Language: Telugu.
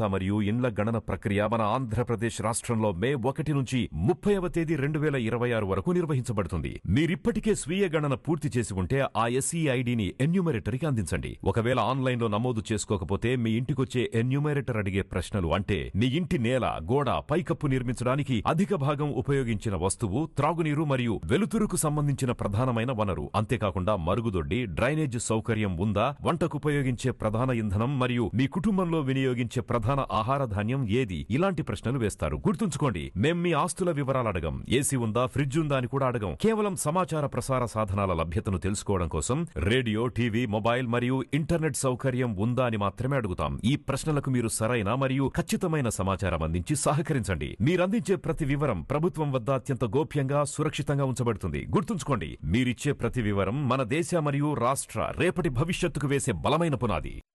జాబితా మరియు ఇండ్ల గణన ప్రక్రియ మన ఆంధ్రప్రదేశ్ రాష్ట్రంలో మే ఒకటి నుంచి ముప్పైవ తేదీ రెండు వేల ఇరవై ఆరు వరకు నిర్వహించబడుతుంది మీరిప్పటికే స్వీయ గణన పూర్తి చేసి ఉంటే ఆ ఎస్ఈ ఐడిని ఎన్యూమరేటర్కి అందించండి ఒకవేళ ఆన్లైన్లో నమోదు చేసుకోకపోతే మీ ఇంటికొచ్చే ఎన్యూమరేటర్ అడిగే ప్రశ్నలు అంటే మీ ఇంటి నేల గోడ పైకప్పు నిర్మించడానికి అధిక భాగం ఉపయోగించిన వస్తువు త్రాగునీరు మరియు వెలుతురుకు సంబంధించిన ప్రధానమైన వనరు అంతేకాకుండా మరుగుదొడ్డి డ్రైనేజ్ సౌకర్యం ఉందా వంటకు ఉపయోగించే ప్రధాన ఇంధనం మరియు మీ కుటుంబంలో వినియోగించే ప్రధాన ఆహార ధాన్యం ఏది ఇలాంటి ప్రశ్నలు వేస్తారు గుర్తుంచుకోండి మేం మీ ఆస్తుల వివరాలు అడగం ఏసీ ఉందా ఫ్రిడ్జ్ ఉందా అని కూడా అడగం కేవలం సమాచార ప్రసార సాధనాల లభ్యతను తెలుసుకోవడం కోసం రేడియో టీవీ మొబైల్ మరియు ఇంటర్నెట్ సౌకర్యం ఉందా అని మాత్రమే అడుగుతాం ఈ ప్రశ్నలకు మీరు సరైన మరియు ఖచ్చితమైన సమాచారం అందించి సహకరించండి మీరందించే ప్రతి వివరం ప్రభుత్వం వద్ద అత్యంత గోప్యంగా సురక్షితంగా ఉంచబడుతుంది గుర్తుంచుకోండి మీరిచ్చే ప్రతి వివరం మన దేశ మరియు రాష్ట్ర రేపటి భవిష్యత్తుకు వేసే బలమైన పునాది